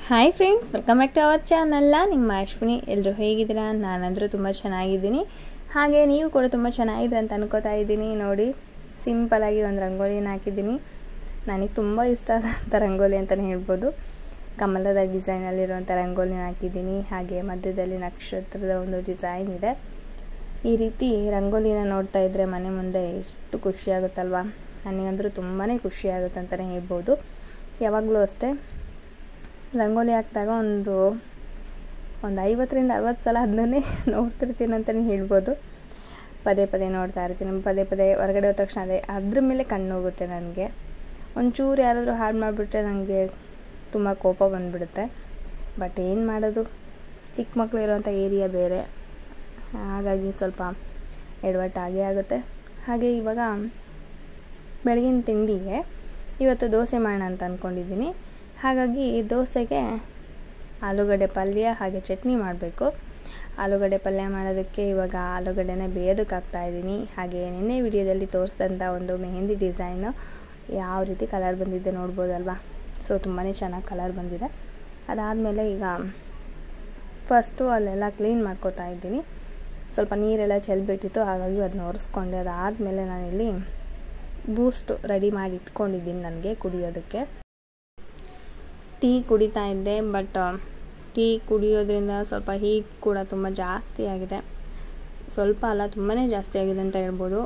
hi friends welcome back to our ಚಾನಲ್ಲ ನಿಮ್ಮ ಅಶ್ವಿನಿ ಎಲ್ಲರೂ ಹೇಗಿದ್ದೀರಾ ನಾನಂದರೂ ತುಂಬ ಚೆನ್ನಾಗಿದ್ದೀನಿ ಹಾಗೆ ನೀವು ಕೂಡ ತುಂಬ ಚೆನ್ನಾಗಿದೆ ಅಂತ ಅನ್ಕೋತಾ ಇದ್ದೀನಿ ನೋಡಿ ಸಿಂಪಲಾಗಿ ಒಂದು ರಂಗೋಲಿನ ಹಾಕಿದ್ದೀನಿ ನನಗೆ ತುಂಬ ಇಷ್ಟ ಆದಂಥ ರಂಗೋಲಿ ಅಂತಲೇ ಹೇಳ್ಬೋದು ಕಮಲದ ಡಿಸೈನಲ್ಲಿರುವಂಥ ರಂಗೋಲಿನ ಹಾಕಿದ್ದೀನಿ ಹಾಗೆ ಮಧ್ಯದಲ್ಲಿ ನಕ್ಷತ್ರದ ಒಂದು ಡಿಸೈನ್ ಇದೆ ಈ ರೀತಿ ರಂಗೋಲಿನ ನೋಡ್ತಾ ಇದ್ದರೆ ಮನೆ ಮುಂದೆ ಎಷ್ಟು ಖುಷಿಯಾಗುತ್ತಲ್ವ ನನಗಂದ್ರೂ ತುಂಬಾ ಖುಷಿಯಾಗುತ್ತೆ ಅಂತಲೇ ಹೇಳ್ಬೋದು ಯಾವಾಗಲೂ ಅಷ್ಟೇ ರಂಗೋಲಿ ಹಾಕಿದಾಗ ಒಂದು ಒಂದು ಐವತ್ತರಿಂದ ಅರವತ್ತು ಸಲ ಅದನ್ನೇ ನೋಡ್ತಿರ್ತೀನಿ ಅಂತಲೇ ಹೇಳ್ಬೋದು ಪದೇ ಪದೇ ನೋಡ್ತಾ ಇರ್ತೀನಿ ಪದೇ ಪದೇ ಹೊರಗಡೆ ಹೋದ ತಕ್ಷಣ ಅದೇ ಅದ್ರ ಮೇಲೆ ಕಣ್ಣು ಹೋಗುತ್ತೆ ನನಗೆ ಒಂಚೂರು ಯಾರಾದರೂ ಹಾಳು ಮಾಡಿಬಿಟ್ರೆ ನನಗೆ ತುಂಬ ಕೋಪ ಬಂದುಬಿಡುತ್ತೆ ಬಟ್ ಏನು ಮಾಡೋದು ಚಿಕ್ಕ ಮಕ್ಕಳು ಇರೋವಂಥ ಏರಿಯಾ ಬೇರೆ ಹಾಗಾಗಿ ಸ್ವಲ್ಪ ಎಡವಟ್ಟಾಗೇ ಆಗುತ್ತೆ ಹಾಗೆ ಇವಾಗ ಬೆಳಗಿನ ತಿಂಡಿಗೆ ಇವತ್ತು ದೋಸೆ ಮಾಡೋಣ ಅಂತ ಅಂದ್ಕೊಂಡಿದ್ದೀನಿ ಹಾಗಾಗಿ ದೋಸೆಗೆ ಆಲೂಗಡ್ಡೆ ಪಲ್ಯ ಹಾಗೆ ಚಟ್ನಿ ಮಾಡಬೇಕು ಆಲೂಗಡ್ಡೆ ಪಲ್ಯ ಮಾಡೋದಕ್ಕೆ ಇವಾಗ ಆಲೂಗಡ್ಡೆನ ಬೇಯೋದಕ್ಕೆ ಹಾಕ್ತಾಯಿದ್ದೀನಿ ಹಾಗೆ ನಿನ್ನೆ ವಿಡಿಯೋದಲ್ಲಿ ತೋರಿಸಿದಂಥ ಒಂದು ಮೆಹಂದಿ ಡಿಸೈನು ಯಾವ ರೀತಿ ಕಲರ್ ಬಂದಿದೆ ನೋಡ್ಬೋದಲ್ವಾ ಸೊ ತುಂಬಾ ಚೆನ್ನಾಗಿ ಕಲರ್ ಬಂದಿದೆ ಅದಾದಮೇಲೆ ಈಗ ಫಸ್ಟು ಅಲ್ಲೆಲ್ಲ ಕ್ಲೀನ್ ಮಾಡ್ಕೋತಾ ಇದ್ದೀನಿ ಸ್ವಲ್ಪ ನೀರೆಲ್ಲ ಚೆಲ್ಬಿಟ್ಟಿತ್ತು ಹಾಗಾಗಿ ಅದನ್ನ ಒರೆಸ್ಕೊಂಡೆ ಅದಾದಮೇಲೆ ನಾನಿಲ್ಲಿ ಬೂಸ್ಟು ರೆಡಿ ಮಾಡಿ ಇಟ್ಕೊಂಡಿದ್ದೀನಿ ನನಗೆ ಕುಡಿಯೋದಕ್ಕೆ ಟೀ ಕುಡಿತಾ ಇದ್ದೆ ಬಟ್ ಟೀ ಕುಡಿಯೋದ್ರಿಂದ ಸ್ವಲ್ಪ ಹೀಟ್ ಕೂಡ ತುಂಬ ಜಾಸ್ತಿ ಆಗಿದೆ ಸ್ವಲ್ಪ ಅಲ್ಲ ತುಂಬಾ ಜಾಸ್ತಿ ಆಗಿದೆ ಅಂತ ಹೇಳ್ಬೋದು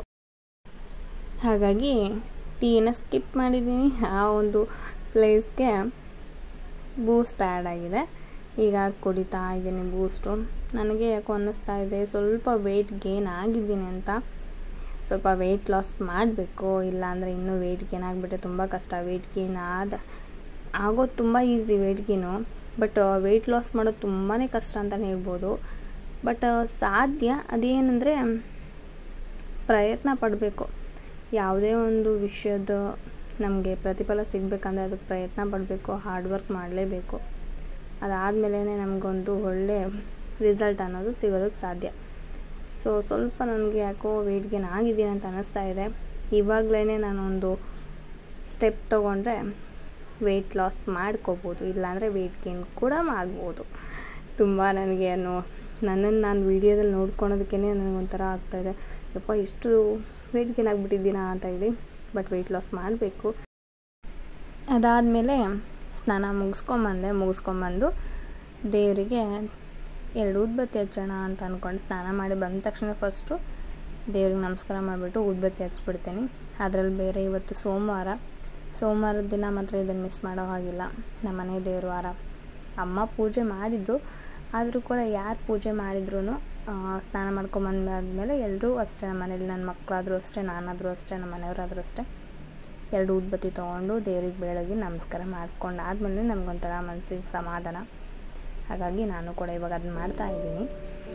ಹಾಗಾಗಿ ಟೀನ ಸ್ಕಿಪ್ ಮಾಡಿದ್ದೀನಿ ಆ ಒಂದು ಪ್ಲೇಸ್ಗೆ ಬೂಸ್ಟ್ ಆ್ಯಡ್ ಆಗಿದೆ ಈಗ ಕುಡಿತಾ ಇದ್ದೀನಿ ಬೂಸ್ಟು ನನಗೆ ಯಾಕೋ ಅನ್ನಿಸ್ತಾ ಇದೆ ಸ್ವಲ್ಪ ವೆಯ್ಟ್ ಗೇನ್ ಆಗಿದ್ದೀನಿ ಅಂತ ಸ್ವಲ್ಪ ವೆಯ್ಟ್ ಲಾಸ್ ಮಾಡಬೇಕು ಇಲ್ಲಾಂದರೆ ಇನ್ನೂ ವೆಯ್ಟ್ ಗೇನ್ ಆಗಿಬಿಟ್ರೆ ತುಂಬ ಕಷ್ಟ ವೆಯ್ಟ್ ಗೇನ್ ಆದ ಆಗೋದು ತುಂಬ easy weight gain but weight loss ಮಾಡೋದು ತುಂಬಾ ಕಷ್ಟ ಅಂತಲೇ ಹೇಳ್ಬೋದು ಬಟ್ ಸಾಧ್ಯ ಅದೇನೆಂದರೆ ಪ್ರಯತ್ನ ಪಡಬೇಕು ಯಾವುದೇ ಒಂದು ವಿಷಯದ ನಮಗೆ ಪ್ರತಿಫಲ ಸಿಗಬೇಕಂದ್ರೆ ಅದಕ್ಕೆ ಪ್ರಯತ್ನ ಪಡಬೇಕು ಹಾರ್ಡ್ ವರ್ಕ್ ಮಾಡಲೇಬೇಕು ಅದಾದಮೇಲೆ ನಮಗೊಂದು ಒಳ್ಳೆ ರಿಸಲ್ಟ್ ಅನ್ನೋದು ಸಿಗೋದಕ್ಕೆ ಸಾಧ್ಯ ಸೊ ಸ್ವಲ್ಪ ನನಗೆ ಯಾಕೋ ವೆಯ್ಟ್ ಗೇನ್ ಆಗಿದ್ದೀನಿ ಅಂತ ಅನ್ನಿಸ್ತಾ ಇದೆ ಇವಾಗಲೇ ನಾನೊಂದು ಸ್ಟೆಪ್ ತೊಗೊಂಡ್ರೆ ವೆಯ್ಟ್ ಲಾಸ್ ಮಾಡ್ಕೋಬೋದು ಇಲ್ಲಾಂದರೆ ವೆಯ್ಟ್ ಗೇನ್ ಕೂಡ ಮಾಡ್ಬೋದು ತುಂಬ ನನಗೆ ಅನ್ನೋ ನನ್ನನ್ನು ನಾನು ವೀಡಿಯೋದಲ್ಲಿ ನೋಡ್ಕೊಳೋದಕ್ಕೇ ನನಗೊಂಥರ ಆಗ್ತಾಯಿದೆ ಯಪ್ಪ ಎಷ್ಟು ವೆಯ್ಟ್ ಗೇನ್ ಆಗಿಬಿಟ್ಟಿದ್ದೀನಾ ಅಂತ ಹೇಳಿ ಬಟ್ ವೆಯ್ಟ್ ಲಾಸ್ ಮಾಡಬೇಕು ಅದಾದಮೇಲೆ ಸ್ನಾನ ಮುಗಿಸ್ಕೊಂಬಂದೆ ಮುಗಿಸ್ಕೊಂಬಂದು ದೇವರಿಗೆ ಎರಡು ಉದ್ಬತ್ತಿ ಹಚ್ಚೋಣ ಅಂತ ಅಂದ್ಕೊಂಡು ಸ್ನಾನ ಮಾಡಿ ಬಂದ ತಕ್ಷಣ ಫಸ್ಟು ದೇವ್ರಿಗೆ ನಮಸ್ಕಾರ ಮಾಡಿಬಿಟ್ಟು ಉದ್ಬತ್ತಿ ಹಚ್ಬಿಡ್ತೀನಿ ಅದರಲ್ಲಿ ಬೇರೆ ಇವತ್ತು ಸೋಮವಾರ ಸೋಮವಾರದ ದಿನ ಮಾತ್ರ ಇದನ್ನು ಮಿಸ್ ಮಾಡೋ ಹಾಗಿಲ್ಲ ನಮ್ಮ ಮನೆ ದೇವ್ರ ವಾರ ಅಮ್ಮ ಪೂಜೆ ಮಾಡಿದರು ಆದರೂ ಕೂಡ ಯಾರು ಪೂಜೆ ಮಾಡಿದ್ರು ಸ್ನಾನ ಮಾಡ್ಕೊಂಬಂದಾದ್ಮೇಲೆ ಎಲ್ಲರೂ ಅಷ್ಟೇ ನಮ್ಮ ಮನೇಲಿ ನನ್ನ ಮಕ್ಕಳಾದರೂ ಅಷ್ಟೇ ನಾನಾದರೂ ಅಷ್ಟೇ ನಮ್ಮ ಮನೆಯವರಾದರೂ ಅಷ್ಟೇ ಎರಡು ಉದ್ಬತ್ತಿ ತೊಗೊಂಡು ದೇವ್ರಿಗೆ ಬೆಳಗ್ಗೆ ನಮಸ್ಕಾರ ಮಾಡ್ಕೊಂಡು ಆದಮೇಲೆ ನಮಗೊಂಥರ ಮನಸ್ಸಿಗೆ ಸಮಾಧಾನ ಹಾಗಾಗಿ ನಾನು ಕೂಡ ಇವಾಗ ಅದನ್ನ ಮಾಡ್ತಾ ಇದ್ದೀನಿ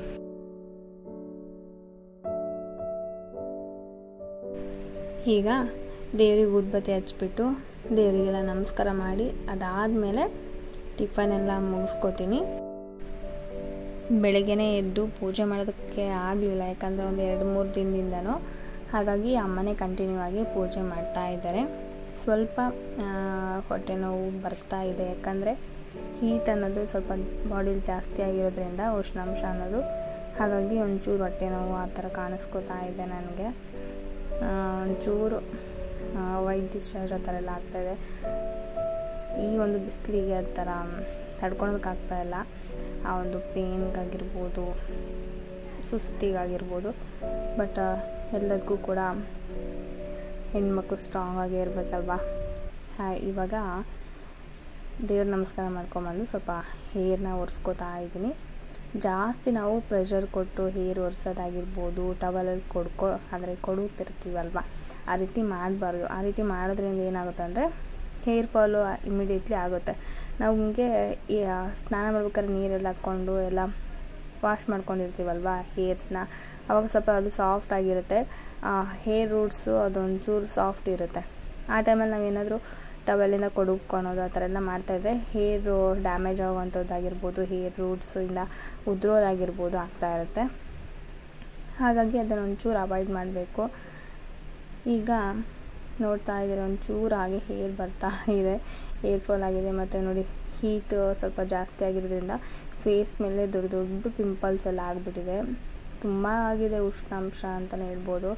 ಈಗ ದೇವ್ರಿಗೆ ಉದ್ಬತ್ತಿ ಹಚ್ಬಿಟ್ಟು ದೇವರಿಗೆಲ್ಲ ನಮಸ್ಕಾರ ಮಾಡಿ ಅದಾದಮೇಲೆ ಟಿಫನ್ ಎಲ್ಲ ಮುಗಿಸ್ಕೋತೀನಿ ಬೆಳಗ್ಗೆನೇ ಎದ್ದು ಪೂಜೆ ಮಾಡೋದಕ್ಕೆ ಆಗಲಿಲ್ಲ ಯಾಕಂದರೆ ಒಂದು ಎರಡು ಮೂರು ದಿನದಿಂದನೂ ಹಾಗಾಗಿ ಅಮ್ಮನೇ ಕಂಟಿನ್ಯೂ ಆಗಿ ಪೂಜೆ ಮಾಡ್ತಾ ಇದ್ದಾರೆ ಸ್ವಲ್ಪ ಹೊಟ್ಟೆ ನೋವು ಬರ್ತಾ ಇದೆ ಯಾಕಂದರೆ ಹೀಟ್ ಅನ್ನೋದು ಸ್ವಲ್ಪ ಬಾಡಿಲಿ ಜಾಸ್ತಿ ಆಗಿರೋದ್ರಿಂದ ಉಷ್ಣಾಂಶ ಅನ್ನೋದು ಹಾಗಾಗಿ ಒಂಚೂರು ಹೊಟ್ಟೆ ನೋವು ಆ ಥರ ಕಾಣಿಸ್ಕೋತಾ ಇದೆ ನನಗೆ ಒಂಚೂರು ವೈಟ್ ಡಿಸ್ಚಾರ್ಜ್ ಆ ಥರ ಎಲ್ಲ ಆಗ್ತಾಯಿದೆ ಈ ಒಂದು ಬಿಸಿಲಿಗೆ ಆ ಥರ ತಡ್ಕೊಳೋದಕ್ಕಾಗ್ತಾಯಿಲ್ಲ ಆ ಒಂದು ಪೇನ್ಗಾಗಿರ್ಬೋದು ಸುಸ್ತಿಗಾಗಿರ್ಬೋದು ಬಟ್ ಎಲ್ಲದಕ್ಕೂ ಕೂಡ ಹೆಣ್ಮಕ್ಳು ಸ್ಟ್ರಾಂಗ್ ಆಗಿ ಇರಬೇಕಲ್ವ ಹಾ ಇವಾಗ ದೇವ್ರ ನಮಸ್ಕಾರ ಮಾಡ್ಕೊಂಬಂದು ಸ್ವಲ್ಪ ಹೇರ್ನ ಒರೆಸ್ಕೋತಾ ಇದ್ದೀನಿ ಜಾಸ್ತಿ ನಾವು ಪ್ರೆಷರ್ ಕೊಟ್ಟು ಹೇರ್ ಒರೆಸೋದಾಗಿರ್ಬೋದು ಟವಲಲ್ಲಿ ಕೊಡ್ಕೊ ಅಂದರೆ ಕೊಡುತ್ತಿರ್ತೀವಲ್ವ ಆ ರೀತಿ ಮಾಡಬಾರ್ದು ಆ ರೀತಿ ಮಾಡೋದ್ರಿಂದ ಏನಾಗುತ್ತೆ ಅಂದರೆ ಹೇರ್ ಫಾಲು ಇಮಿಡಿಯೇಟ್ಲಿ ಆಗುತ್ತೆ ನಮಗೆ ಸ್ನಾನ ಮಾಡ್ಬೇಕಾದ್ರೆ ನೀರೆಲ್ಲ ಹಾಕ್ಕೊಂಡು ಎಲ್ಲ ವಾಶ್ ಮಾಡ್ಕೊಂಡಿರ್ತೀವಲ್ವ ಹೇರ್ಸ್ನ ಅವಾಗ ಸ್ವಲ್ಪ ಅದು ಸಾಫ್ಟ್ ಆಗಿರುತ್ತೆ ಹೇರ್ ರೂಟ್ಸು ಅದೊಂಚೂರು ಸಾಫ್ಟ್ ಇರುತ್ತೆ ಆ ಟೈಮಲ್ಲಿ ನಾವೇನಾದರೂ ಟವೆಲಿಂದ ಕೊಡುಕ್ಕೊಳೋದು ಆ ಥರ ಎಲ್ಲ ಮಾಡ್ತಾಯಿದ್ರೆ ಹೇರು ಡ್ಯಾಮೇಜ್ ಆಗುವಂಥದ್ದಾಗಿರ್ಬೋದು ಹೇರ್ ರೂಟ್ಸು ಇಂದ ಉದುರೋದಾಗಿರ್ಬೋದು ಆಗ್ತಾ ಇರುತ್ತೆ ಹಾಗಾಗಿ ಅದನ್ನು ಒಂಚೂರು ಅವಾಯ್ಡ್ ಮಾಡಬೇಕು ಈಗ ನೋಡ್ತಾ ಇದ್ದೀರ ಒಂಚೂರು ಹಾಗೆ ಹೇರ್ ಬರ್ತಾ ಇದೆ ಹೇರ್ ಫಾಲ್ ಆಗಿದೆ ಮತ್ತು ನೋಡಿ ಹೀಟ್ ಸ್ವಲ್ಪ ಜಾಸ್ತಿ ಆಗಿರೋದ್ರಿಂದ ಫೇಸ್ ಮೇಲೆ ದೊಡ್ಡ ದೊಡ್ಡ ಪಿಂಪಲ್ಸ್ ಎಲ್ಲ ಆಗಿಬಿಟ್ಟಿದೆ ತುಂಬ ಆಗಿದೆ ಉಷ್ಣಾಂಶ ಅಂತಲೇ ಹೇಳ್ಬೋದು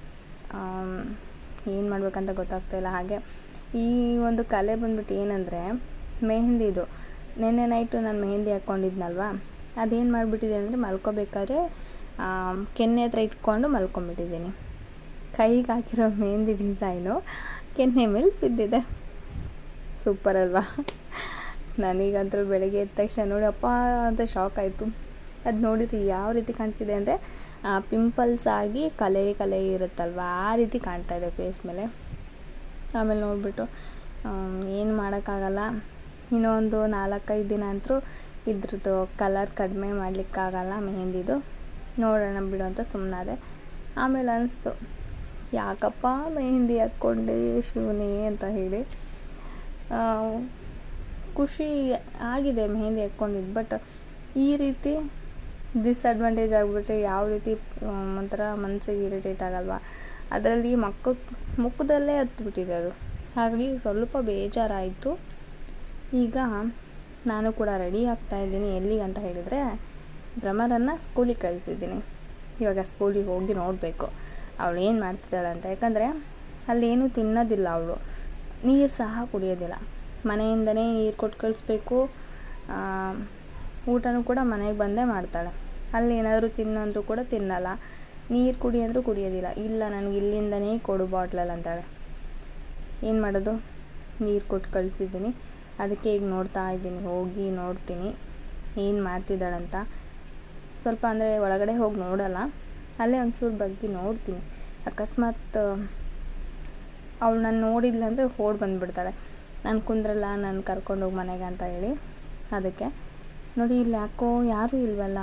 ಏನು ಮಾಡಬೇಕಂತ ಗೊತ್ತಾಗ್ತಾಯಿಲ್ಲ ಹಾಗೆ ಈ ಒಂದು ಕಲೆ ಬಂದ್ಬಿಟ್ಟು ಏನಂದರೆ ಮೆಹಂದಿದು ನಿನ್ನೆ ನೈಟು ನಾನು ಮೆಹಂದಿ ಹಾಕ್ಕೊಂಡಿದ್ನಲ್ವ ಅದೇನು ಮಾಡಿಬಿಟ್ಟಿದೆ ಅಂದರೆ ಮಲ್ಕೋಬೇಕಾದ್ರೆ ಕೆನ್ನೆ ಹತ್ರ ಇಟ್ಕೊಂಡು ಮಲ್ಕೊಂಬಿಟ್ಟಿದ್ದೀನಿ ಕೈಗೆ ಹಾಕಿರೋ ಮೆಹಂದಿ ಡಿಸೈನು ಕೆನ್ನೆ ಮೇಲೆ ಬಿದ್ದಿದೆ ಸೂಪರ್ ಅಲ್ವಾ ನನಗಂತೂ ಬೆಳಗ್ಗೆ ಎದ್ದ ತಕ್ಷಣ ನೋಡಿ ಅಪ್ಪ ಅಂತ ಶಾಕ್ ಆಯಿತು ಅದು ನೋಡಿದ್ರೆ ಯಾವ ರೀತಿ ಕಾಣಿಸ್ತಿದೆ ಅಂದರೆ ಪಿಂಪಲ್ಸ್ ಆಗಿ ಕಲೆ ಕಲೆ ಇರುತ್ತಲ್ವ ಆ ರೀತಿ ಕಾಣ್ತಾ ಇದೆ ಫೇಸ್ ಮೇಲೆ ಆಮೇಲೆ ನೋಡಿಬಿಟ್ಟು ಏನು ಮಾಡೋಕ್ಕಾಗಲ್ಲ ಇನ್ನೊಂದು ನಾಲ್ಕೈದು ದಿನ ಅಂತೂ ಇದ್ರದ್ದು ಕಲರ್ ಕಡಿಮೆ ಮಾಡಲಿಕ್ಕಾಗಲ್ಲ ಮೆಹಂದಿದು ನೋಡೋಣ ಬಿಡು ಅಂತ ಸುಮ್ಮನಾದೆ ಆಮೇಲೆ ಅನಿಸ್ತು ಯಾಕಪ್ಪ ಮೆಹಂದಿ ಹಾಕ್ಕೊಂಡೆ ಶಿವನೇ ಅಂತ ಹೇಳಿ ಖುಷಿ ಆಗಿದೆ ಮೆಹಂದಿ ಹಾಕ್ಕೊಂಡಿದ್ದು ಬಟ್ ಈ ರೀತಿ ಡಿಸ್ಅಡ್ವಾಂಟೇಜ್ ಆಗಿಬಿಟ್ರೆ ಯಾವ ರೀತಿ ಒಂಥರ ಮನಸ್ಸಿಗೆ ಇರಿಟೇಟ್ ಆಗಲ್ವಾ ಅದರಲ್ಲಿ ಮಕ್ಕ ಮುಖದಲ್ಲೇ ಹತ್ಬಿಟ್ಟಿದೆ ಅದು ಹಾಗಾಗಿ ಸ್ವಲ್ಪ ಬೇಜಾರಾಯಿತು ಈಗ ನಾನು ಕೂಡ ರೆಡಿ ಆಗ್ತಾಯಿದ್ದೀನಿ ಎಲ್ಲಿಗೆ ಅಂತ ಹೇಳಿದರೆ ಭ್ರಮರನ್ನು ಸ್ಕೂಲಿಗೆ ಕಳಿಸಿದ್ದೀನಿ ಇವಾಗ ಸ್ಕೂಲಿಗೆ ಹೋಗಿ ನೋಡಬೇಕು ಅವಳು ಏನು ಮಾಡ್ತಿದ್ದಾಳೆ ಅಂತ ಯಾಕಂದರೆ ಅಲ್ಲೇನೂ ತಿನ್ನೋದಿಲ್ಲ ಅವಳು ನೀರು ಸಹ ಕುಡಿಯೋದಿಲ್ಲ ಮನೆಯಿಂದನೇ ನೀರು ಕೊಟ್ಟು ಕಳಿಸ್ಬೇಕು ಊಟನೂ ಕೂಡ ಮನೆಗೆ ಬಂದೇ ಮಾಡ್ತಾಳೆ ಅಲ್ಲಿ ಏನಾದರೂ ತಿನ್ನಂದ್ರೂ ಕೂಡ ತಿನ್ನಲ್ಲ ನೀರು ಕುಡಿ ಅಂದರೂ ಕುಡಿಯೋದಿಲ್ಲ ಇಲ್ಲ ನನಗೆ ಇಲ್ಲಿಂದನೇ ಕೊಡು ಬಾಟ್ಲಲ್ಲಿ ಅಂತಾಳೆ ಏನು ಮಾಡೋದು ನೀರು ಕೊಟ್ಟು ಕಳಿಸಿದ್ದೀನಿ ಅದಕ್ಕೆ ಈಗ ನೋಡ್ತಾ ಇದ್ದೀನಿ ಹೋಗಿ ನೋಡ್ತೀನಿ ಏನು ಮಾಡ್ತಿದ್ದಾಳಂತ ಸ್ವಲ್ಪ ಅಂದರೆ ಒಳಗಡೆ ಹೋಗಿ ನೋಡಲ್ಲ ಅಲ್ಲೇ ಒಂಚೂರು ಬಗ್ಗೆ ನೋಡ್ತೀನಿ ಅಕಸ್ಮಾತ್ ಅವಳು ನಾನು ನೋಡಿಲ್ಲ ಅಂದರೆ ಓಡಿ ಬಂದುಬಿಡ್ತಾಳೆ ನಾನು ಕುಂದ್ರಲ್ಲ ನಾನು ಕರ್ಕೊಂಡೋಗಿ ಮನೆಗೆ ಅಂತ ಹೇಳಿ ಅದಕ್ಕೆ ನೋಡಿ ಇಲ್ಲಿ ಯಾಕೋ ಯಾರೂ ಇಲ್ವಲ್ಲ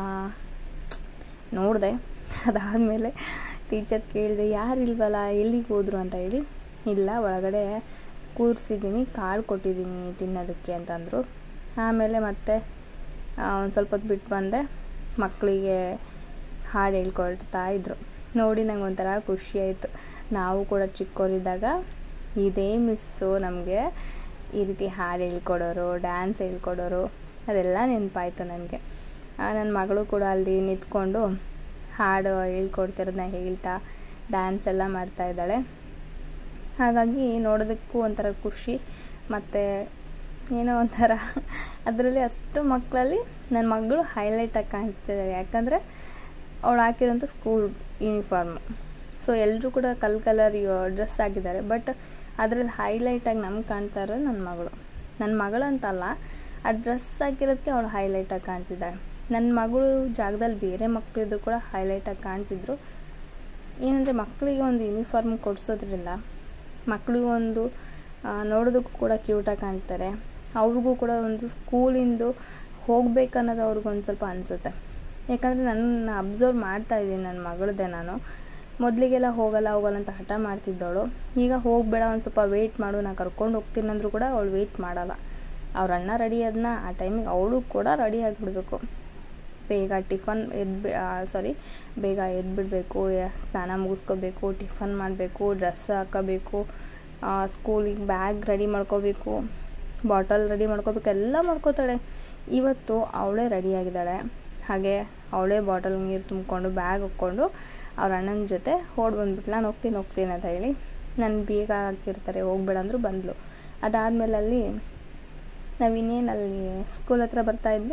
ನೋಡಿದೆ ಅದಾದಮೇಲೆ ಟೀಚರ್ ಕೇಳಿದೆ ಯಾರು ಇಲ್ವಲ್ಲ ಎಲ್ಲಿಗೆ ಹೋದ್ರು ಅಂತ ಹೇಳಿ ಇಲ್ಲ ಒಳಗಡೆ ಕೂರಿಸಿದ್ದೀನಿ ಕಾಳು ಕೊಟ್ಟಿದ್ದೀನಿ ತಿನ್ನೋದಕ್ಕೆ ಅಂತಂದರು ಆಮೇಲೆ ಮತ್ತೆ ಒಂದು ಸ್ವಲ್ಪ ಹೊತ್ತು ಬಿಟ್ಟು ಬಂದೆ ಮಕ್ಕಳಿಗೆ ಹಾಡು ಹೇಳ್ಕೊಳ್ತಾ ಇದ್ರು ನೋಡಿ ನಂಗೆ ಒಂಥರ ಖುಷಿ ಆಯಿತು ನಾವು ಕೂಡ ಚಿಕ್ಕವರಿದ್ದಾಗ ಇದೇ ಮಿಸ್ಸು ನಮಗೆ ಈ ರೀತಿ ಹಾಡು ಹೇಳ್ಕೊಡೋರು ಡ್ಯಾನ್ಸ್ ಹೇಳ್ಕೊಡೋರು ಅದೆಲ್ಲ ನೆನಪಾಯ್ತು ನನಗೆ ನನ್ನ ಮಗಳು ಕೂಡ ಅಲ್ಲಿ ನಿಂತ್ಕೊಂಡು ಹಾಡು ಹೇಳ್ಕೊಡ್ತಿರೋದನ್ನ ಹೇಳ್ತಾ ಡ್ಯಾನ್ಸ್ ಎಲ್ಲ ಮಾಡ್ತಾ ಇದ್ದಾಳೆ ಹಾಗಾಗಿ ನೋಡೋದಕ್ಕೂ ಒಂಥರ ಖುಷಿ ಮತ್ತು ಏನೋ ಒಂಥರ ಅದರಲ್ಲಿ ಅಷ್ಟು ಮಕ್ಕಳಲ್ಲಿ ನನ್ನ ಮಗಳು ಹೈಲೈಟಾಗಿ ಕಾಣ್ತಿದ್ದಾಳೆ ಯಾಕಂದರೆ ಅವಳು ಹಾಕಿರೋಂಥ ಸ್ಕೂಲ್ ಯೂನಿಫಾರ್ಮು ಸೊ ಎಲ್ಲರೂ ಕೂಡ ಕಲ್ ಕಲರ್ ಡ್ರೆಸ್ ಹಾಕಿದ್ದಾರೆ ಬಟ್ ಅದರಲ್ಲಿ ಹೈಲೈಟಾಗಿ ನಮ್ಗೆ ಕಾಣ್ತಾ ಇರೋದು ನನ್ನ ಮಗಳು ನನ್ನ ಮಗಳಂತಲ್ಲ ಆ ಡ್ರೆಸ್ ಹಾಕಿರೋದಕ್ಕೆ ಅವಳು ಹೈಲೈಟಾಗಿ ಕಾಣ್ತಿದ್ದಾಳೆ ನನ್ನ ಮಗಳು ಜಾಗದಲ್ಲಿ ಬೇರೆ ಮಕ್ಕಳಿದ್ರು ಕೂಡ ಹೈಲೈಟಾಗಿ ಕಾಣ್ತಿದ್ರು ಏನಂದರೆ ಮಕ್ಕಳಿಗೆ ಒಂದು ಯೂನಿಫಾರ್ಮ್ ಕೊಡಿಸೋದ್ರಿಂದ ಮಕ್ಕಳಿಗೂ ಒಂದು ನೋಡೋದಕ್ಕೂ ಕೂಡ ಕ್ಯೂಟಾಗಿ ಕಾಣ್ತಾರೆ ಅವ್ರಿಗೂ ಕೂಡ ಒಂದು ಸ್ಕೂಲಿಂದು ಹೋಗ್ಬೇಕನ್ನೋದು ಅವ್ರಿಗೊಂದು ಸ್ವಲ್ಪ ಅನಿಸುತ್ತೆ ಯಾಕಂದರೆ ನನ್ನ ಅಬ್ಸರ್ವ್ ಮಾಡ್ತಾ ಇದ್ದೀನಿ ನನ್ನ ಮಗಳದ್ದೇ ನಾನು ಮೊದಲಿಗೆಲ್ಲ ಹೋಗಲ್ಲ ಹೋಗಲ್ಲ ಅಂತ ಹಠ ಮಾಡ್ತಿದ್ದವಳು ಈಗ ಹೋಗಬೇಡ ಒಂದು ಸ್ವಲ್ಪ ವೆಯ್ಟ್ ಮಾಡು ನಾನು ಕರ್ಕೊಂಡು ಹೋಗ್ತೀನಿ ಅಂದರೂ ಕೂಡ ಅವಳು ವೆಯ್ಟ್ ಮಾಡಲ್ಲ ಅವ್ರ ಅಣ್ಣ ರೆಡಿ ಅದನ್ನ ಆ ಟೈಮಿಗೆ ಅವಳು ಕೂಡ ರೆಡಿ ಆಗಿಬಿಡ್ಬೇಕು ಬೇಗ ಟಿಫನ್ ಎದ್ದು ಸಾರಿ ಬೇಗ ಎದ್ಬಿಡಬೇಕು ಸ್ನಾನ ಮುಗಿಸ್ಕೋಬೇಕು ಟಿಫನ್ ಮಾಡಬೇಕು ಡ್ರೆಸ್ ಹಾಕೋಬೇಕು ಸ್ಕೂಲಿಗೆ ಬ್ಯಾಗ್ ರೆಡಿ ಮಾಡ್ಕೋಬೇಕು ಬಾಟಲ್ ರೆಡಿ ಮಾಡ್ಕೋಬೇಕು ಎಲ್ಲ ಮಾಡ್ಕೋತಾಳೆ ಇವತ್ತು ಅವಳೇ ರೆಡಿಯಾಗಿದ್ದಾಳೆ ಹಾಗೆ ಅವಳೇ ಬಾಟಲ್ ನೀರು ತುಂಬಿಕೊಂಡು ಬ್ಯಾಗ್ ಹಾಕ್ಕೊಂಡು ಅವ್ರ ಅಣ್ಣನ ಜೊತೆ ಓಡ್ ಬಂದ್ಬಿಟ್ಟು ನಾನು ಹೋಗ್ತೀನಿ ಹೋಗ್ತೀನಿ ಅಂತ ಹೇಳಿ ನನ್ನ ಬೇಗ ಹಾಕಿರ್ತಾರೆ ಹೋಗ್ಬೇಡ ಅಂದರೂ ಬಂದಳು ಅದಾದಮೇಲೆ ಅಲ್ಲಿ ನಾವು ಇನ್ನೇನು ಅಲ್ಲಿ ಸ್ಕೂಲ್ ಹತ್ರ ಬರ್ತಾಯಿದ್ವಿ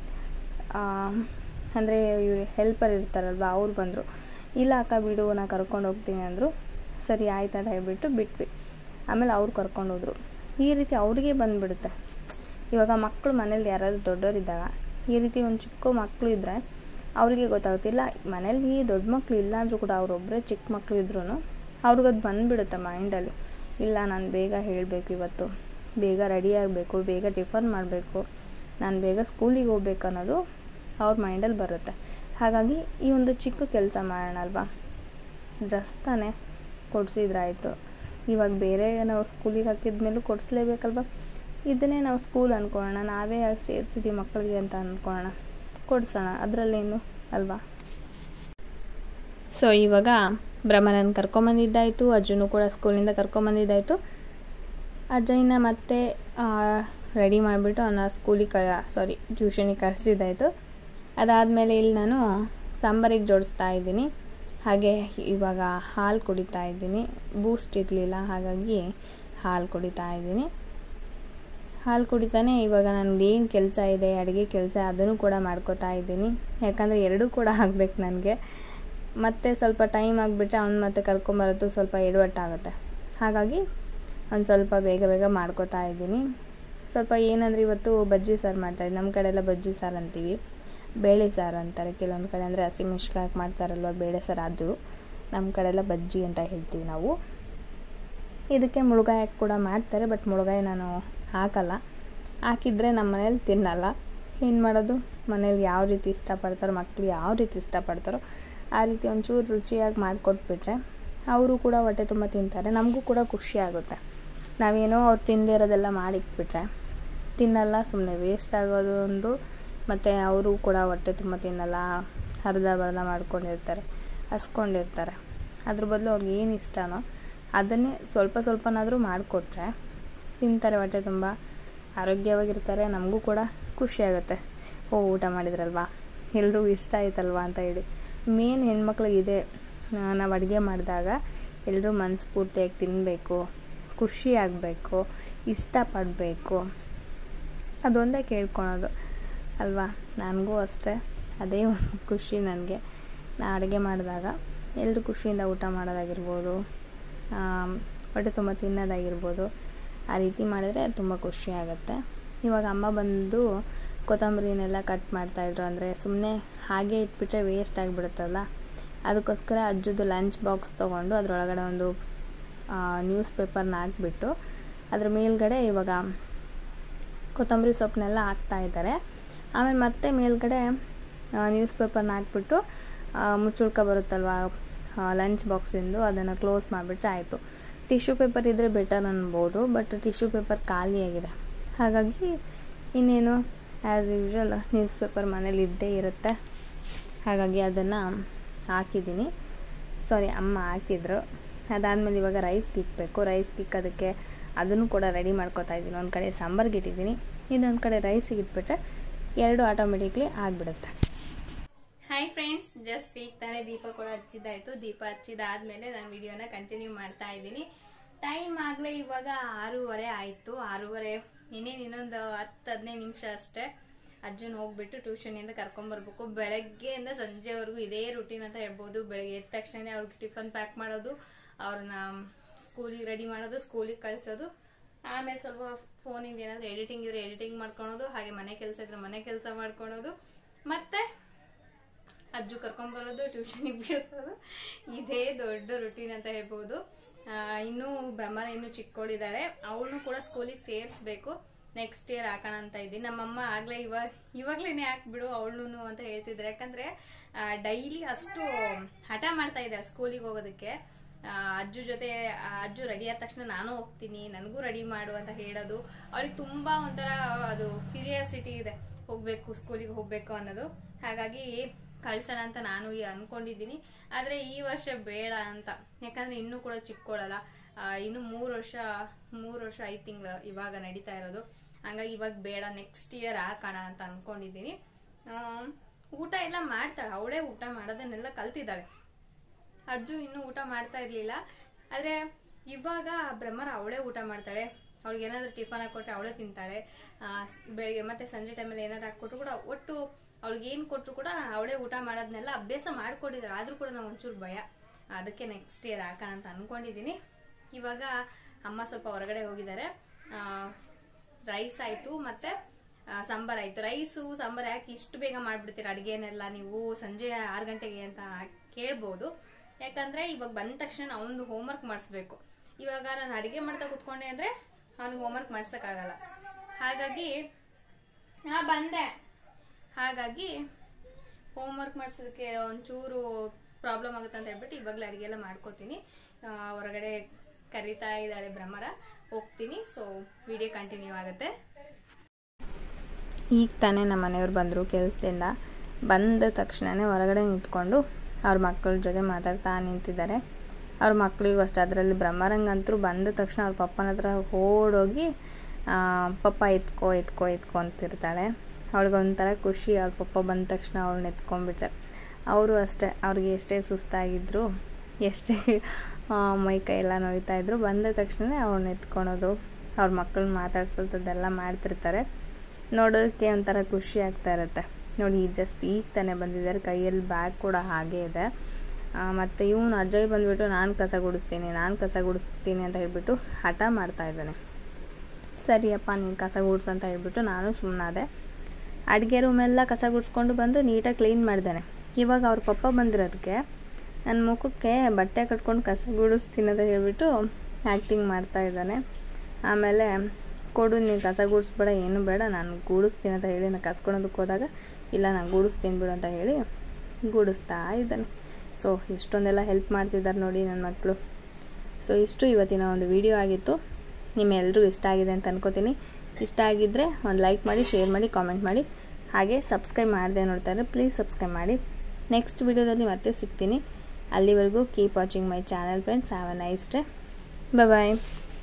ಅಂದರೆ ಇವ್ರು ಹೆಲ್ಪರ್ ಇರ್ತಾರಲ್ವ ಅವ್ರು ಬಂದರು ಇಲ್ಲ ಅಕ್ಕ ಬಿಡು ನಾನು ಕರ್ಕೊಂಡು ಹೋಗ್ತೀನಿ ಅಂದರು ಸರಿ ಆಯ್ತು ಅಂತ ಹೇಳ್ಬಿಟ್ಟು ಬಿಟ್ವಿ ಆಮೇಲೆ ಅವ್ರು ಕರ್ಕೊಂಡು ಹೋದರು ಈ ರೀತಿ ಅವ್ರಿಗೆ ಬಂದುಬಿಡುತ್ತೆ ಇವಾಗ ಮಕ್ಕಳು ಮನೇಲಿ ಯಾರಾದರೂ ದೊಡ್ಡವರಿದ್ದಾಗ ಈ ರೀತಿ ಒಂದು ಚಿಕ್ಕ ಮಕ್ಕಳು ಇದ್ದರೆ ಅವರಿಗೆ ಗೊತ್ತಾಗುತ್ತಿಲ್ಲ ಮನೇಲಿ ದೊಡ್ಡ ಮಕ್ಕಳು ಇಲ್ಲ ಅಂದರೂ ಕೂಡ ಅವರೊಬ್ಬರೇ ಚಿಕ್ಕ ಮಕ್ಕಳು ಇದ್ರೂ ಅವ್ರಿಗದು ಬಂದುಬಿಡುತ್ತೆ ಮೈಂಡಲ್ಲಿ ಇಲ್ಲ ನಾನು ಬೇಗ ಹೇಳಬೇಕು ಇವತ್ತು ಬೇಗ ರೆಡಿ ಆಗಬೇಕು ಬೇಗ ಟಿಫನ್ ಮಾಡಬೇಕು ನಾನು ಬೇಗ ಸ್ಕೂಲಿಗೆ ಹೋಗ್ಬೇಕು ಅನ್ನೋದು ಅವ್ರ ಮೈಂಡಲ್ಲಿ ಬರುತ್ತೆ ಹಾಗಾಗಿ ಈ ಒಂದು ಚಿಕ್ಕ ಕೆಲಸ ಮಾಡೋಣ ಅಲ್ವಾ ಡ್ರೆಸ್ ತಾನೇ ಕೊಡಿಸಿದ್ರಾಯ್ತು ಇವಾಗ ಬೇರೆ ನಾವು ಸ್ಕೂಲಿಗೆ ಹಾಕಿದ ಮೇಲೂ ಕೊಡಿಸ್ಲೇಬೇಕಲ್ವ ಇದನ್ನೇ ನಾವು ಸ್ಕೂಲ್ ಅಂದ್ಕೊಳ್ಳೋಣ ನಾವೇ ಯಾಕೆ ಸೇರಿಸಿದ್ದೀವಿ ಮಕ್ಕಳಿಗೆ ಅಂತ ಅಂದ್ಕೊಳ್ಳೋಣ ಕೊಡಿಸೋಣ ಅದರಲ್ಲೇನು ಅಲ್ವಾ ಸೊ ಇವಾಗ ಭ್ರಮರನ್ ಕರ್ಕೊಂಬಂದಿದ್ದಾಯಿತು ಅಜ್ಜನೂ ಕೂಡ ಸ್ಕೂಲಿಂದ ಕರ್ಕೊಂಬಂದಿದ್ದಾಯಿತು ಅಜ್ಜಯ್ಯನ ಮತ್ತೆ ರೆಡಿ ಮಾಡಿಬಿಟ್ಟು ಅವನ್ನ ಸ್ಕೂಲಿಗೆ ಕ ಸಾರಿ ಟ್ಯೂಷನಿಗೆ ಕಳಿಸಿದ್ದಾಯಿತು ಅದಾದಮೇಲೆ ಇಲ್ಲಿ ನಾನು ಸಾಂಬಾರಿಗೆ ಜೋಡಿಸ್ತಾ ಇದ್ದೀನಿ ಹಾಗೆ ಇವಾಗ ಹಾಲು ಕುಡಿತಾ ಇದ್ದೀನಿ ಬೂಸ್ಟ್ ಇರಲಿಲ್ಲ ಹಾಗಾಗಿ ಹಾಲು ಕುಡಿತಾ ಇದ್ದೀನಿ ಹಾಲು ಕುಡಿತಾನೆ ಇವಾಗ ನನಗೆ ಏನು ಕೆಲಸ ಇದೆ ಅಡುಗೆ ಕೆಲಸ ಅದನ್ನು ಕೂಡ ಮಾಡ್ಕೋತಾ ಇದ್ದೀನಿ ಯಾಕಂದರೆ ಎರಡೂ ಕೂಡ ಆಗಬೇಕು ನನಗೆ ಮತ್ತೆ ಸ್ವಲ್ಪ ಟೈಮ್ ಆಗಿಬಿಟ್ರೆ ಅವ್ನು ಮತ್ತೆ ಕರ್ಕೊಂಬರೋದು ಸ್ವಲ್ಪ ಎಡವಟ್ಟಾಗುತ್ತೆ ಹಾಗಾಗಿ ಒಂದು ಸ್ವಲ್ಪ ಬೇಗ ಬೇಗ ಮಾಡ್ಕೋತಾ ಇದ್ದೀನಿ ಸ್ವಲ್ಪ ಏನಂದರೆ ಇವತ್ತು ಬಜ್ಜಿ ಸಾರು ಮಾಡ್ತಾಯಿದ್ದೆ ನಮ್ಮ ಕಡೆ ಎಲ್ಲ ಬಜ್ಜಿ ಸಾರು ಅಂತೀವಿ ಬೇಳೆ ಸಾರು ಅಂತಾರೆ ಕೆಲವೊಂದು ಕಡೆ ಅಂದರೆ ಹಸಿಮೆಣ್ಸಿಕಾಯಿ ಹಾಕಿ ಮಾಡ್ತಾರಲ್ವ ಬೇಳೆ ಸಾರು ಅದು ನಮ್ಮ ಕಡೆ ಎಲ್ಲ ಬಜ್ಜಿ ಅಂತ ಹೇಳ್ತೀವಿ ನಾವು ಇದಕ್ಕೆ ಮುಳುಗಾಯಿ ಹಾಕಿ ಕೂಡ ಮಾಡ್ತಾರೆ ಬಟ್ ಮುಳುಗಾಯಿ ನಾನು ಹಾಕಲ್ಲ ಹಾಕಿದರೆ ನಮ್ಮ ಮನೇಲಿ ತಿನ್ನಲ್ಲ ಏನು ಮಾಡೋದು ಮನೇಲಿ ಯಾವ ರೀತಿ ಇಷ್ಟಪಡ್ತಾರೋ ಮಕ್ಕಳು ಯಾವ ರೀತಿ ಇಷ್ಟಪಡ್ತಾರೋ ಆ ರೀತಿ ಒಂಚೂರು ರುಚಿಯಾಗಿ ಮಾಡಿಕೊಟ್ಬಿಟ್ರೆ ಅವರು ಕೂಡ ಹೊಟ್ಟೆ ತುಂಬ ತಿಂತಾರೆ ನಮಗೂ ಕೂಡ ಖುಷಿ ಆಗುತ್ತೆ ನಾವೇನೋ ಅವ್ರು ತಿಂದೇ ಇರೋದೆಲ್ಲ ಮಾಡಿಟ್ಬಿಟ್ರೆ ತಿನ್ನಲ್ಲ ಸುಮ್ಮನೆ ವೇಸ್ಟ್ ಆಗೋದು ಒಂದು ಮತ್ತು ಅವರು ಕೂಡ ಹೊಟ್ಟೆ ತುಂಬ ತಿನ್ನಲ್ಲ ಅರ್ಧ ಬರ್ಧ ಮಾಡ್ಕೊಂಡಿರ್ತಾರೆ ಹಸ್ಕೊಂಡಿರ್ತಾರೆ ಅದ್ರ ಬದಲು ಅವ್ರಿಗೆ ಏನು ಇಷ್ಟನೋ ಅದನ್ನೇ ಸ್ವಲ್ಪ ಸ್ವಲ್ಪನಾದರೂ ಮಾಡಿಕೊಟ್ರೆ ತಿಂತಾರೆ ಹೊಟ್ಟೆ ತುಂಬ ಆರೋಗ್ಯವಾಗಿರ್ತಾರೆ ನಮಗೂ ಕೂಡ ಖುಷಿ ಆಗುತ್ತೆ ಓ ಊಟ ಮಾಡಿದ್ರಲ್ವಾ ಎಲ್ರಿಗೂ ಇಷ್ಟ ಆಯ್ತಲ್ವಾ ಅಂತ ಹೇಳಿ ಮೇನ್ ಹೆಣ್ಮಕ್ಳಿಗೆ ಇದೆ ನಾವು ಅಡುಗೆ ಮಾಡಿದಾಗ ಎಲ್ಲರೂ ಮನಸ್ಫೂರ್ತಿಯಾಗಿ ತಿನ್ನಬೇಕು ಖುಷಿ ಆಗಬೇಕು ಇಷ್ಟಪಡಬೇಕು ಅದೊಂದೇ ಕೇಳ್ಕೊಳೋದು ಅಲ್ವಾ ನನಗೂ ಅಷ್ಟೇ ಅದೇ ಒಂದು ಖುಷಿ ನನಗೆ ನಾ ಅಡುಗೆ ಮಾಡಿದಾಗ ಎಲ್ಲರೂ ಖುಷಿಯಿಂದ ಊಟ ಮಾಡೋದಾಗಿರ್ಬೋದು ಹೊಟ್ಟೆ ತುಂಬ ತಿನ್ನೋದಾಗಿರ್ಬೋದು ಆ ರೀತಿ ಮಾಡಿದರೆ ತುಂಬ ಖುಷಿ ಆಗುತ್ತೆ ಇವಾಗ ಅಮ್ಮ ಬಂದು ಕೊತ್ತಂಬರಿನೆಲ್ಲ ಕಟ್ ಮಾಡ್ತಾಯಿದ್ರು ಅಂದರೆ ಸುಮ್ಮನೆ ಹಾಗೆ ಇಟ್ಬಿಟ್ರೆ ವೇಸ್ಟ್ ಆಗಿಬಿಡುತ್ತಲ್ಲ ಅದಕ್ಕೋಸ್ಕರ ಅಜ್ಜದು ಲಂಚ್ ಬಾಕ್ಸ್ ತೊಗೊಂಡು ಅದರೊಳಗಡೆ ಒಂದು ನ್ಯೂಸ್ ಪೇಪರ್ನ ಹಾಕ್ಬಿಟ್ಟು ಅದ್ರ ಮೇಲ್ಗಡೆ ಇವಾಗ ಕೊತ್ತಂಬರಿ ಸೊಪ್ಪನ್ನೆಲ್ಲ ಹಾಕ್ತಾ ಇದ್ದಾರೆ ಆಮೇಲೆ ಮತ್ತೆ ಮೇಲ್ಗಡೆ ನ್ಯೂಸ್ ಪೇಪರ್ನ ಹಾಕ್ಬಿಟ್ಟು ಮುಚ್ಚುಳ್ಕ ಬರುತ್ತಲ್ವ ಲಂಚ್ ಬಾಕ್ಸಿಂದು ಅದನ್ನು ಕ್ಲೋಸ್ ಮಾಡಿಬಿಟ್ರೆ ಆಯಿತು ಟಿಶ್ಯೂ ಪೇಪರ್ ಇದ್ದರೆ ಬೆಟರ್ ಅನ್ಬೋದು ಬಟ್ ಟಿಶ್ಯೂ ಪೇಪರ್ ಖಾಲಿಯಾಗಿದೆ ಹಾಗಾಗಿ ಇನ್ನೇನು ಆ್ಯಸ್ ಯೂಶ್ವಲ್ ನ್ಯೂಸ್ ಪೇಪರ್ ಮನೇಲಿ ಇದ್ದೇ ಇರುತ್ತೆ ಹಾಗಾಗಿ ಅದನ್ನು ಹಾಕಿದ್ದೀನಿ ಸಾರಿ ಅಮ್ಮ ಹಾಕಿದ್ರು ಅದಾದಮೇಲೆ ಇವಾಗ ರೈಸ್ಗೆ ಇಕ್ಬೇಕು ರೈಸ್ಗೆ ಇಕ್ಕೋದಕ್ಕೆ ಅದನ್ನು ಕೂಡ ರೆಡಿ ಮಾಡ್ಕೊತಾ ಇದ್ದೀನಿ ಒಂದು ಕಡೆ ಸಾಂಬಾರ್ಗೆ ಇಟ್ಟಿದ್ದೀನಿ ಇನ್ನೊಂದು ಕಡೆ ರೈಸಿಗೆ ಇಟ್ಬಿಟ್ರೆ ಎರಡು ಆಟೋಮೆಟಿಕ್ಲಿ ಆಗಿಬಿಡುತ್ತೆ ಹಾಯ್ ಫ್ರೆಂಡ್ಸ್ ಜಸ್ಟ್ ಈಗ ತಾನೇ ದೀಪ ಕೂಡ ಹಚ್ಚಿದ್ದಾಯ್ತು ದೀಪ ಹಚ್ಚಿದಾದ್ಮೇಲೆ ನಾನು ವಿಡಿಯೋನ ಕಂಟಿನ್ಯೂ ಮಾಡ್ತಾ ಇದ್ದೀನಿ ಟೈಮ್ ಆಗಲೇ ಇವಾಗ ಆರೂವರೆ ಆಯಿತು ಆರೂವರೆ ಇನ್ನೇನು ಇನ್ನೊಂದು ಹತ್ತು ಹದಿನೈದು ನಿಮಿಷ ಅಷ್ಟೇ ಅಜ್ಜನ ಹೋಗ್ಬಿಟ್ಟು ಟ್ಯೂಷನಿಂದ ಕರ್ಕೊಂಬರ್ಬೇಕು ಬೆಳಗ್ಗೆಯಿಂದ ಸಂಜೆವರೆಗೂ ಇದೇ ರುಟೀನ್ ಅಂತ ಹೇಳ್ಬೋದು ಬೆಳಗ್ಗೆ ಎದ್ದ ತಕ್ಷಣ ಅವ್ರಿಗೆ ಟಿಫನ್ ಪ್ಯಾಕ್ ಮಾಡೋದು ಅವ್ರನ್ನ ಸ್ಕೂಲಿಗೆ ರೆಡಿ ಮಾಡೋದು ಸ್ಕೂಲಿಗೆ ಕಳಿಸೋದು ಆಮೇಲೆ ಸ್ವಲ್ಪ ಫೋನಿಂದ ಏನಾದರೂ ಎಡಿಟಿಂಗ್ ಇದ್ರೆ ಎಡಿಟಿಂಗ್ ಮಾಡ್ಕೊಳೋದು ಹಾಗೆ ಮನೆ ಕೆಲಸ ಇದ್ರೆ ಮನೆ ಕೆಲಸ ಮಾಡ್ಕೊಳೋದು ಮತ್ತೆ ಅಜ್ಜು ಕರ್ಕೊಂಬರೋದು ಟ್ಯೂಷನಿಗೆ ಬಿಡೋದು ಇದೇ ದೊಡ್ಡ ರುಟೀನ್ ಅಂತ ಹೇಳ್ಬೋದು ಇನ್ನೂ ಬ್ರಹ್ಮನ ಇನ್ನೂ ಚಿಕ್ಕೋಳಿದ್ದಾರೆ ಅವಳನ್ನು ಕೂಡ ಸ್ಕೂಲಿಗೆ ಸೇರಿಸ್ಬೇಕು ನೆಕ್ಸ್ಟ್ ಇಯರ್ ಹಾಕೋಣ ಅಂತ ಇದ್ದೀನಿ ನಮ್ಮಮ್ಮ ಆಗ್ಲೇ ಇವಾಗ ಇವಾಗ್ಲೇನೆ ಹಾಕ್ಬಿಡು ಅವಳನ್ನು ಅಂತ ಹೇಳ್ತಿದ್ದಾರೆ ಯಾಕಂದ್ರೆ ಡೈಲಿ ಅಷ್ಟು ಹಠ ಮಾಡ್ತಾ ಇದ್ದಾರೆ ಸ್ಕೂಲಿಗೆ ಹೋಗೋದಕ್ಕೆ ಅಜ್ಜು ಜೊತೆ ಅಜ್ಜು ರೆಡಿ ಆದ ತಕ್ಷಣ ನಾನು ಹೋಗ್ತೀನಿ ನನಗೂ ರೆಡಿ ಮಾಡು ಅಂತ ಹೇಳೋದು ಅವಳಿಗೆ ತುಂಬಾ ಒಂಥರ ಅದು ಕ್ಯೂರಿಯಾಸಿಟಿ ಇದೆ ಹೋಗ್ಬೇಕು ಸ್ಕೂಲಿಗೆ ಹೋಗ್ಬೇಕು ಅನ್ನೋದು ಹಾಗಾಗಿ ಕಳ್ಸೋಣ ಅಂತ ನಾನು ಅನ್ಕೊಂಡಿದ್ದೀನಿ ಆದ್ರೆ ಈ ವರ್ಷ ಬೇಡ ಅಂತ ಯಾಕಂದ್ರೆ ಇನ್ನೂ ಕೂಡ ಚಿಕ್ಕೋಳಲ್ಲ ಇನ್ನು ಮೂರು ವರ್ಷ ಮೂರು ವರ್ಷ ಐದು ತಿಂಗಳು ಇವಾಗ ನಡೀತಾ ಇರೋದು ಹಂಗಾಗಿ ಇವಾಗ ಬೇಡ ನೆಕ್ಸ್ಟ್ ಇಯರ್ ಹಾಕೋಣ ಅಂತ ಅನ್ಕೊಂಡಿದ್ದೀನಿ ಊಟ ಎಲ್ಲ ಮಾಡ್ತಾಳೆ ಅವಳೇ ಊಟ ಮಾಡೋದನ್ನೆಲ್ಲ ಕಲ್ತಿದ್ದಾಳೆ ಅಜ್ಜು ಇನ್ನೂ ಊಟ ಮಾಡ್ತಾ ಇರ್ಲಿಲ್ಲ ಆದ್ರೆ ಇವಾಗ ಬ್ರಹ್ಮರ ಅವಳೇ ಊಟ ಮಾಡ್ತಾಳೆ ಅವಳಿಗೆ ಏನಾದ್ರು ಟಿಫನ್ ಹಾಕೊಟ್ರೆ ಅವಳೇ ತಿಂತಾಳೆ ಬೆಳಿಗ್ಗೆ ಮತ್ತೆ ಸಂಜೆ ಟೈಮಲ್ಲಿ ಏನಾದ್ರು ಹಾಕೊಟ್ರು ಕೂಡ ಒಟ್ಟು ಅವಳಿಗೆ ಏನು ಕೊಟ್ಟರು ಕೂಡ ಅವಳೇ ಊಟ ಮಾಡೋದನ್ನೆಲ್ಲ ಅಭ್ಯಾಸ ಮಾಡ್ಕೊಂಡಿದ್ದಾಳೆ ಆದ್ರೂ ಕೂಡ ನಾವು ಒಂಚೂರು ಭಯ ಅದಕ್ಕೆ ನೆಕ್ಸ್ಟ್ ಇಯರ್ ಹಾಕೋಣ ಅಂತ ಅನ್ಕೊಂಡಿದ್ದೀನಿ ಇವಾಗ ಅಮ್ಮ ಸ್ವಲ್ಪ ಹೊರಗಡೆ ಹೋಗಿದ್ದಾರೆ ರೈಸ್ ಆಯ್ತು ಮತ್ತೆ ಸಾಂಬಾರ್ ಆಯ್ತು ರೈಸು ಸಾಂಬಾರ್ ಯಾಕೆ ಇಷ್ಟು ಬೇಗ ಮಾಡ್ಬಿಡ್ತೀರಾ ಅಡುಗೆನೆಲ್ಲ ನೀವು ಸಂಜೆ ಆರು ಗಂಟೆಗೆ ಅಂತ ಕೇಳ್ಬೋದು ಯಾಕಂದ್ರೆ ಇವಾಗ ಬಂದ ತಕ್ಷಣ ಅವನದು ಹೋಮ್ವರ್ಕ್ ಮಾಡಿಸ್ಬೇಕು ಇವಾಗ ನಾನು ಅಡುಗೆ ಮಾಡ್ತಾ ಕೂತ್ಕೊಂಡೆ ಅಂದ್ರೆ ಅವನಿಗೆ ಹೋಮ್ವರ್ಕ್ ಮಾಡ್ಸೋಕ್ಕಾಗಲ್ಲ ಹಾಗಾಗಿ ನಾ ಬಂದೆ ಹಾಗಾಗಿ ಹೋಮ್ವರ್ಕ್ ಮಾಡಿಸೋದಕ್ಕೆ ಒಂಚೂರು ಪ್ರಾಬ್ಲಮ್ ಆಗುತ್ತೆ ಅಂತ ಹೇಳ್ಬಿಟ್ಟು ಇವಾಗಲೇ ಅಡುಗೆ ಎಲ್ಲ ಮಾಡ್ಕೋತೀನಿ ಹೊರಗಡೆ ಕರಿತಾ ಇದ್ದಾರೆ ಭ್ರಮರ ಹೋಗ್ತೀನಿ ಸೊ ವಿಡಿಯೋ ಕಂಟಿನ್ಯೂ ಆಗುತ್ತೆ ಈಗ ತಾನೇ ನಮ್ಮ ಮನೆಯವ್ರು ಬಂದರು ಕೆಲಸದಿಂದ ಬಂದ ತಕ್ಷಣವೇ ಹೊರಗಡೆ ನಿಂತ್ಕೊಂಡು ಅವ್ರ ಮಕ್ಕಳ ಜೊತೆ ಮಾತಾಡ್ತಾ ನಿಂತಿದ್ದಾರೆ ಅವ್ರ ಮಕ್ಕಳಿಗೂ ಅಷ್ಟೇ ಅದರಲ್ಲಿ ಬ್ರಹ್ಮರಂಗಂತರೂ ಬಂದ ತಕ್ಷಣ ಅವ್ರ ಪಪ್ಪನ ಹತ್ರ ಓಡೋಗಿ ಪಪ್ಪ ಎತ್ಕೋ ಎತ್ಕೋ ಎತ್ಕೊ ಅಂತಿರ್ತಾಳೆ ಅವಳಿಗೊಂಥರ ಖುಷಿ ಅವ್ರ ಪಪ್ಪ ಬಂದ ತಕ್ಷಣ ಅವ್ಳನ್ನ ಎತ್ಕೊಂಡ್ಬಿಟ್ರೆ ಅವರು ಅಷ್ಟೇ ಅವ್ರಿಗೆ ಎಷ್ಟೇ ಸುಸ್ತಾಗಿದ್ದರು ಎಷ್ಟೇ ಮೈ ಕೈ ಎಲ್ಲ ನೋಯ್ತಾ ಇದ್ರು ಬಂದ ತಕ್ಷಣ ಅವ್ಳನ್ನ ಎತ್ಕೊಳೋದು ಅವ್ರ ಮಕ್ಕಳನ್ನ ಮಾತಾಡ್ಸೋದೆಲ್ಲ ಮಾಡ್ತಿರ್ತಾರೆ ನೋಡೋದಕ್ಕೆ ಒಂಥರ ಖುಷಿ ಆಗ್ತಾ ಇರುತ್ತೆ ನೋಡಿ ಜಸ್ಟ್ ಈಗ ತಾನೇ ಬಂದಿದ್ದಾರೆ ಕೈಯಲ್ಲಿ ಬ್ಯಾಗ್ ಕೂಡ ಹಾಗೇ ಇದೆ ಮತ್ತು ಇವನು ಅಜಯ್ ಬಂದುಬಿಟ್ಟು ನಾನು ಕಸ ಗುಡಿಸ್ತೀನಿ ನಾನು ಕಸ ಗುಡಿಸ್ತೀನಿ ಅಂತ ಹೇಳ್ಬಿಟ್ಟು ಹಠ ಮಾಡ್ತಾ ಇದ್ದಾನೆ ಸರಿಯಪ್ಪ ನೀನು ಕಸ ಗುಡ್ಸು ಅಂತ ಹೇಳ್ಬಿಟ್ಟು ನಾನು ಸುಮ್ಮನಾದೆ ಅಡುಗೆ ರೂಮೆಲ್ಲ ಕಸ ಗುಡಿಸ್ಕೊಂಡು ಬಂದು ನೀಟಾಗಿ ಕ್ಲೀನ್ ಮಾಡಿದ್ದಾನೆ ಇವಾಗ ಅವ್ರ ಪಪ್ಪ ಬಂದಿರೋದಕ್ಕೆ ನನ್ನ ಮುಖಕ್ಕೆ ಬಟ್ಟೆ ಕಟ್ಕೊಂಡು ಕಸ ಗುಡಿಸ್ತೀನಿ ಅಂತ ಹೇಳ್ಬಿಟ್ಟು ಆ್ಯಕ್ಟಿಂಗ್ ಮಾಡ್ತಾ ಇದ್ದಾನೆ ಆಮೇಲೆ ಕೊಡು ನೀನು ಕಸ ಗುಡಿಸ್ಬೇಡ ಏನು ಬೇಡ ನಾನು ಗೂಡಿಸ್ತೀನಿ ಅಂತ ಹೇಳಿ ನಾನು ಕಸ್ಕೊಳೋದಕ್ಕೆ ಹೋದಾಗ ಇಲ್ಲ ನಾನು ಗೂಡಿಸ್ತೀನಿ ಬಿಡು ಅಂತ ಹೇಳಿ ಗೂಡಿಸ್ತಾ ಇದ್ದಾನೆ ಸೊ ಇಷ್ಟೊಂದೆಲ್ಲ ಹೆಲ್ಪ್ ಮಾಡ್ತಿದ್ದಾರೆ ನೋಡಿ ನನ್ನ ಮಕ್ಕಳು ಸೊ ಇಷ್ಟು ಇವತ್ತಿನ ಒಂದು ವಿಡಿಯೋ ಆಗಿತ್ತು ನಿಮ್ಮೆಲ್ಲರೂ ಇಷ್ಟ ಆಗಿದೆ ಅಂತ ಅನ್ಕೋತೀನಿ ಇಷ್ಟ ಆಗಿದ್ದರೆ ಒಂದು ಲೈಕ್ ಮಾಡಿ ಶೇರ್ ಮಾಡಿ ಕಾಮೆಂಟ್ ಮಾಡಿ ಹಾಗೆ ಸಬ್ಸ್ಕ್ರೈಬ್ ಮಾಡದೆ ನೋಡ್ತಾರೆ ಪ್ಲೀಸ್ ಸಬ್ಸ್ಕ್ರೈಬ್ ಮಾಡಿ ನೆಕ್ಸ್ಟ್ ವಿಡಿಯೋದಲ್ಲಿ ಮತ್ತೆ ಸಿಗ್ತೀನಿ ಅಲ್ಲಿವರೆಗೂ keep watching my channel friends have a nice day bye